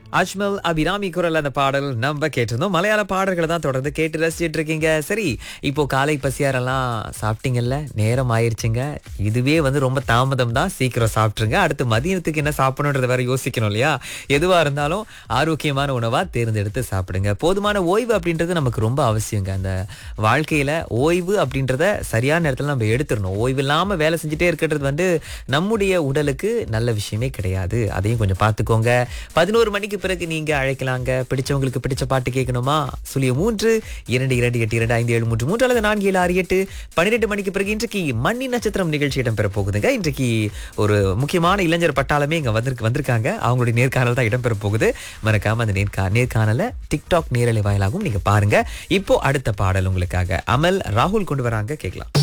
அஜ்மல் அபிராமி குரல் அந்த பாடல் நம்ம கேட்டிருந்தோம் மலையாள பாடல்களை தான் தொடர்ந்து கேட்டு ரசிச்சிட்டு இருக்கீங்க சரி இப்போ காலை பசியாரெல்லாம் சாப்பிட்டீங்கல்ல நேரம் ஆயிருச்சுங்க இதுவே வந்து ரொம்ப தாமதம் தான் சீக்கிரம் சாப்பிட்டுருங்க அடுத்து மதியத்துக்கு என்ன சாப்பிடணுன்றத வேற யோசிக்கணும் இல்லையா எதுவா இருந்தாலும் ஆரோக்கியமான உணவா தேர்ந்தெடுத்து சாப்பிடுங்க போதுமான ஓய்வு அப்படின்றது நமக்கு ரொம்ப அவசியங்க அந்த வாழ்க்கையில ஓய்வு அப்படின்றத சரியான நேரத்துல நம்ம எடுத்துடணும் ஓய்வு இல்லாம வேலை செஞ்சுட்டே இருக்கிறது வந்து நம்முடைய உடலுக்கு நல்ல விஷயமே கிடையாது அதையும் கொஞ்சம் பார்த்துக்கோங்க பதினோரு மணிக்கு பிறகு நீங்க அழைக்கலாங்க பிடிச்சவங்களுக்கு பிடிச்ச பாட்டு கேட்கணுமா சுழிய மூன்று இரண்டு இரண்டு எட்டு இரண்டு ஐந்து ஏழு மூன்று மூன்று அல்லது நான்கு ஏழு ஆறு எட்டு பன்னிரெண்டு மணிக்கு பிறகு இன்றைக்கு மண்ணி நட்சத்திரம் நிகழ்ச்சி இடம்பெற போகுதுங்க இன்றைக்கு ஒரு முக்கியமான இளைஞர் பட்டாளமே இங்க வந்திருக்கு வந்திருக்காங்க அவங்களுடைய நேர்காணல் தான் இடம்பெற போகுது மறக்காம அந்த நேர்கா நேர்காணலை டிக்டாக் நேரலை வாயிலாகவும் நீங்க பாருங்க இப்போ அடுத்த பாடல் உங்களுக்காக அமல் ராகுல் கொண்டு வராங்க கேட்கலாம்